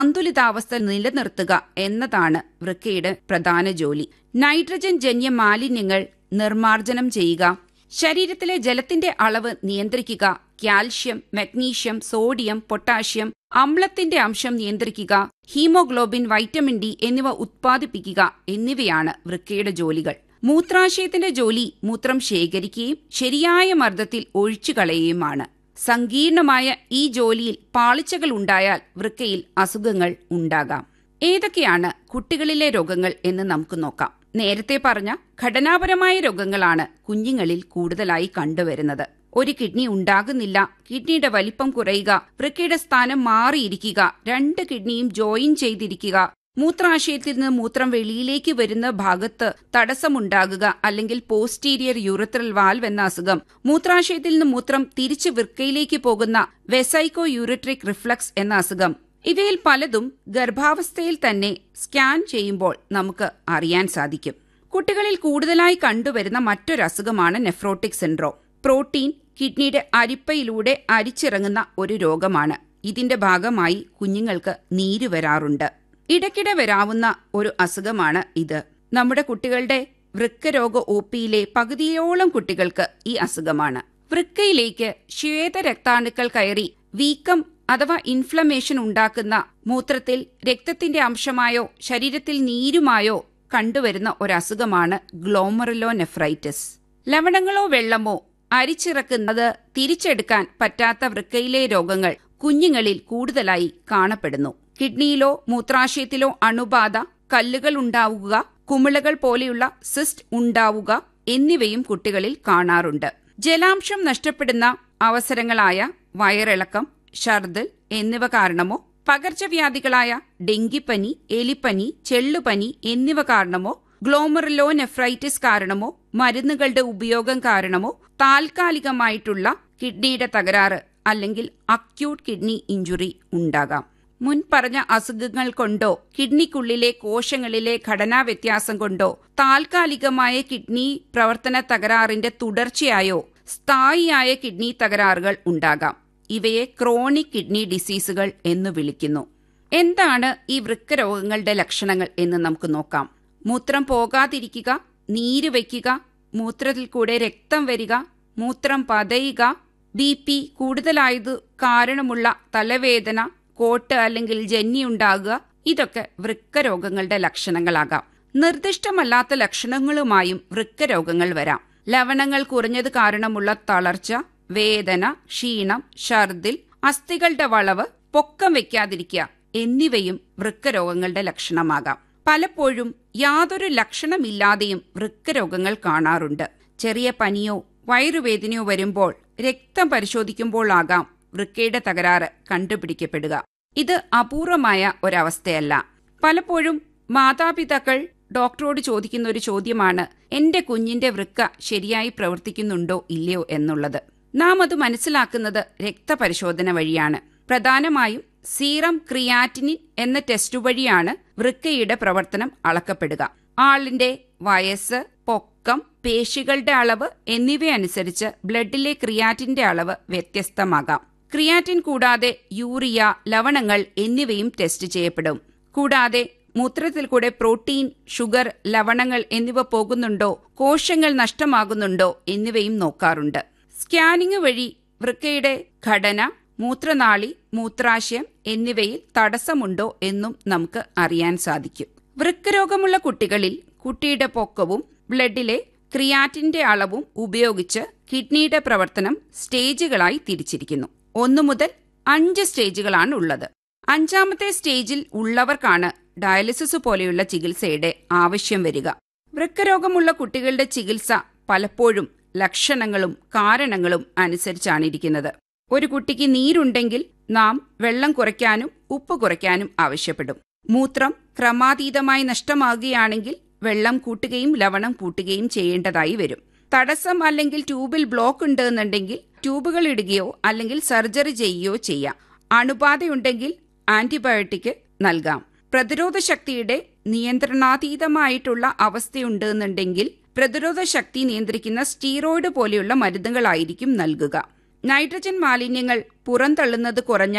സന്തുലിതാവസ്ഥ നിലനിർത്തുക എന്നതാണ് വൃക്കയുടെ പ്രധാന ജോലി നൈട്രജൻ ജന്യ മാലിന്യങ്ങൾ നിർമ്മാർജ്ജനം ചെയ്യുക ശരീരത്തിലെ ജലത്തിന്റെ അളവ് നിയന്ത്രിക്കുക കാൽഷ്യം മഗ്നീഷ്യം സോഡിയം പൊട്ടാഷ്യം അമ്ലത്തിന്റെ അംശം നിയന്ത്രിക്കുക ഹീമോഗ്ലോബിൻ വൈറ്റമിൻ ഡി എന്നിവ ഉത്പാദിപ്പിക്കുക എന്നിവയാണ് വൃക്കയുടെ ജോലികൾ മൂത്രാശയത്തിന്റെ ജോലി മൂത്രം ശേഖരിക്കുകയും ശരിയായ മർദ്ദത്തിൽ ഒഴിച്ചു കളയുകയുമാണ് സങ്കീർണമായ ഈ ജോലിയിൽ പാളിച്ചകൾ ഉണ്ടായാൽ വൃക്കയിൽ അസുഖങ്ങൾ ഉണ്ടാകാം ഏതൊക്കെയാണ് കുട്ടികളിലെ രോഗങ്ങൾ എന്ന് നമുക്ക് നോക്കാം നേരത്തെ പറഞ്ഞ ഘടനാപരമായ രോഗങ്ങളാണ് കുഞ്ഞുങ്ങളിൽ കൂടുതലായി കണ്ടുവരുന്നത് ഒരു കിഡ്നി ഉണ്ടാകുന്നില്ല കിഡ്നിയുടെ വലിപ്പം കുറയുക വൃക്കയുടെ സ്ഥാനം മാറിയിരിക്കുക രണ്ട് കിഡ്നിയും ജോയിൻ ചെയ്തിരിക്കുക മൂത്രാശയത്തിൽ നിന്ന് മൂത്രം വെളിയിലേക്ക് വരുന്ന ഭാഗത്ത് തടസ്സമുണ്ടാകുക അല്ലെങ്കിൽ പോസ്റ്റീരിയർ യൂറത്രൽ വാൽവ് എന്ന അസുഖം മൂത്രാശയത്തിൽ നിന്ന് മൂത്രം തിരിച്ച് വൃക്കയിലേക്ക് പോകുന്ന വെസൈക്കോ യൂറിട്രിക് റിഫ്ലക്സ് എന്ന അസുഖം ഇവയിൽ പലതും ഗർഭാവസ്ഥയിൽ തന്നെ സ്കാൻ ചെയ്യുമ്പോൾ നമുക്ക് അറിയാൻ സാധിക്കും കുട്ടികളിൽ കൂടുതലായി കണ്ടുവരുന്ന മറ്റൊരു അസുഖമാണ് നെഫ്രോട്ടിക് സിൻഡ്രോം പ്രോട്ടീൻ കിഡ്നിയുടെ അരിപ്പയിലൂടെ അരിച്ചിറങ്ങുന്ന ഒരു രോഗമാണ് ഇതിന്റെ ഭാഗമായി കുഞ്ഞുങ്ങൾക്ക് നീര് വരാറുണ്ട് ഇടയ്ക്കിടെ വരാവുന്ന ഒരു അസുഖമാണ് ഇത് നമ്മുടെ കുട്ടികളുടെ വൃക്കരോഗ ഒ പിയിലെ പകുതിയോളം കുട്ടികൾക്ക് ഈ അസുഖമാണ് വൃക്കയിലേക്ക് ശ്വേതരക്താണുക്കൾ കയറി വീക്കം അഥവാ ഇൻഫ്ലമേഷൻ ഉണ്ടാക്കുന്ന മൂത്രത്തിൽ രക്തത്തിന്റെ അംശമായോ ശരീരത്തിൽ നീരുമായോ കണ്ടുവരുന്ന ഒരു അസുഖമാണ് ഗ്ലോമറുലോ നെഫ്രൈറ്റിസ് ലവണങ്ങളോ വെള്ളമോ അരിച്ചിറക്കുന്നത് തിരിച്ചെടുക്കാൻ പറ്റാത്ത വൃക്കയിലെ രോഗങ്ങൾ കുഞ്ഞുങ്ങളിൽ കൂടുതലായി കാണപ്പെടുന്നു കിഡ്നിയിലോ മൂത്രാശയത്തിലോ അണുബാധ കല്ലുകൾ ഉണ്ടാവുക കുമിളകൾ പോലെയുള്ള സിസ്റ്റ് ഉണ്ടാവുക എന്നിവയും കുട്ടികളിൽ കാണാറുണ്ട് ജലാംശം നഷ്ടപ്പെടുന്ന അവസരങ്ങളായ വയറിളക്കം ഛർദിൽ എന്നിവ കാരണമോ പകർച്ചവ്യാധികളായ ഡെങ്കിപ്പനി എലിപ്പനി ചെള്ളുപനി എന്നിവ കാരണമോ ഗ്ലോമറിലോ നെഫ്രൈറ്റിസ് കാരണമോ മരുന്നുകളുടെ ഉപയോഗം കാരണമോ താൽക്കാലികമായിട്ടുള്ള കിഡ്നിയുടെ തകരാറ് അല്ലെങ്കിൽ അക്യൂട്ട് കിഡ്നി ഇഞ്ചുറി ഉണ്ടാകാം മുൻ പറഞ്ഞ അസുഖങ്ങൾ കൊണ്ടോ കിഡ്നിക്കുള്ളിലെ കോശങ്ങളിലെ ഘടനാ വ്യത്യാസം കൊണ്ടോ താൽക്കാലികമായ കിഡ്നി പ്രവർത്തന തകരാറിന്റെ തുടർച്ചയായോ സ്ഥായിയായ കിഡ്നി തകരാറുകൾ ഉണ്ടാകാം ഇവയെ ക്രോണിക് കിഡ്നി ഡിസീസുകൾ എന്ന് വിളിക്കുന്നു എന്താണ് ഈ വൃക്കരോഗങ്ങളുടെ ലക്ഷണങ്ങൾ എന്ന് നമുക്ക് നോക്കാം മൂത്രം പോകാതിരിക്കുക നീര് വയ്ക്കുക മൂത്രത്തിൽ കൂടെ രക്തം വരിക മൂത്രം പതയുക ബി പി കൂടുതലായത് കാരണമുള്ള തലവേദന കോട്ട് അല്ലെങ്കിൽ ജന്നി ഉണ്ടാകുക ഇതൊക്കെ വൃക്കരോഗങ്ങളുടെ ലക്ഷണങ്ങളാകാം നിർദ്ദിഷ്ടമല്ലാത്ത ലക്ഷണങ്ങളുമായും വൃക്കരോഗങ്ങൾ വരാം ലവണങ്ങൾ കുറഞ്ഞത് കാരണമുള്ള തളർച്ച വേദന ക്ഷീണം ഛർദിൽ അസ്ഥികളുടെ വളവ് പൊക്കം വെക്കാതിരിക്കുക എന്നിവയും വൃക്കരോഗങ്ങളുടെ ലക്ഷണമാകാം പലപ്പോഴും യാതൊരു ലക്ഷണമില്ലാതെയും വൃക്കരോഗങ്ങൾ കാണാറുണ്ട് ചെറിയ പനിയോ വയറുവേദനയോ വരുമ്പോൾ രക്തം പരിശോധിക്കുമ്പോഴാകാം വൃക്കയുടെ തകരാറ് കണ്ടുപിടിക്കപ്പെടുക ഇത് അപൂർവമായ ഒരവസ്ഥയല്ല പലപ്പോഴും മാതാപിതാക്കൾ ഡോക്ടറോട് ചോദിക്കുന്ന ഒരു ചോദ്യമാണ് എന്റെ കുഞ്ഞിന്റെ വൃക്ക ശരിയായി പ്രവർത്തിക്കുന്നുണ്ടോ ഇല്ലയോ എന്നുള്ളത് നാം അത് മനസ്സിലാക്കുന്നത് രക്തപരിശോധന വഴിയാണ് പ്രധാനമായും സീറം ക്രിയാറ്റിനിൻ എന്ന ടെസ്റ്റ് വഴിയാണ് വൃക്കയുടെ പ്രവർത്തനം അളക്കപ്പെടുക ആളിന്റെ വയസ്സ് പൊക്കം പേശികളുടെ അളവ് എന്നിവയനുസരിച്ച് ബ്ലഡിലെ ക്രിയാറ്റിന്റെ അളവ് വ്യത്യസ്തമാകാം ക്രിയാറ്റിൻ കൂടാതെ യൂറിയ ലവണങ്ങൾ എന്നിവയും ടെസ്റ്റ് ചെയ്യപ്പെടും കൂടാതെ മൂത്രത്തിൽ കൂടെ പ്രോട്ടീൻ ഷുഗർ ലവണങ്ങൾ എന്നിവ പോകുന്നുണ്ടോ കോശങ്ങൾ നഷ്ടമാകുന്നുണ്ടോ എന്നിവയും നോക്കാറുണ്ട് സ്കാനിംഗ് വഴി വൃക്കയുടെ ഘടന മൂത്രനാളി മൂത്രാശയം എന്നിവയിൽ തടസ്സമുണ്ടോ എന്നും നമുക്ക് അറിയാൻ സാധിക്കും വൃക്കരോഗമുള്ള കുട്ടികളിൽ കുട്ടിയുടെ പൊക്കവും ബ്ലഡിലെ ക്രിയാറ്റിന്റെ അളവും ഉപയോഗിച്ച് കിഡ്നിയുടെ പ്രവർത്തനം സ്റ്റേജുകളായി തിരിച്ചിരിക്കുന്നു ഒന്നു മുതൽ അഞ്ച് സ്റ്റേജുകളാണ് ഉള്ളത് അഞ്ചാമത്തെ സ്റ്റേജിൽ ഉള്ളവർക്കാണ് ഡയാലിസിസ് പോലെയുള്ള ചികിത്സയുടെ ആവശ്യം വരിക വൃക്കരോഗമുള്ള കുട്ടികളുടെ ചികിത്സ പലപ്പോഴും ലക്ഷണങ്ങളും കാരണങ്ങളും അനുസരിച്ചാണ് ഇരിക്കുന്നത് ഒരു കുട്ടിക്ക് നീരുണ്ടെങ്കിൽ നാം വെള്ളം കുറയ്ക്കാനും ഉപ്പ് കുറയ്ക്കാനും ആവശ്യപ്പെടും മൂത്രം ക്രമാതീതമായി നഷ്ടമാകുകയാണെങ്കിൽ വെള്ളം കൂട്ടുകയും ലവണം കൂട്ടുകയും ചെയ്യേണ്ടതായി വരും തടസ്സം അല്ലെങ്കിൽ ട്യൂബിൽ ബ്ലോക്ക് ഉണ്ടെന്നുണ്ടെങ്കിൽ ട്യൂബുകൾ ഇടുകയോ അല്ലെങ്കിൽ സർജറി ചെയ്യുകയോ ചെയ്യാം അണുബാധയുണ്ടെങ്കിൽ ആന്റിബയോട്ടിക് നൽകാം പ്രതിരോധ ശക്തിയുടെ നിയന്ത്രണാതീതമായിട്ടുള്ള അവസ്ഥയുണ്ടെന്നുണ്ടെങ്കിൽ പ്രതിരോധ ശക്തി നിയന്ത്രിക്കുന്ന സ്റ്റീറോയിഡ് പോലെയുള്ള മരുന്നുകളായിരിക്കും നൽകുക നൈട്രജൻ മാലിന്യങ്ങൾ പുറന്തള്ളുന്നത് കുറഞ്ഞാൽ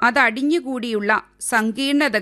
അതടിഞ്ഞുകൂടിയുള്ള സങ്കീർണത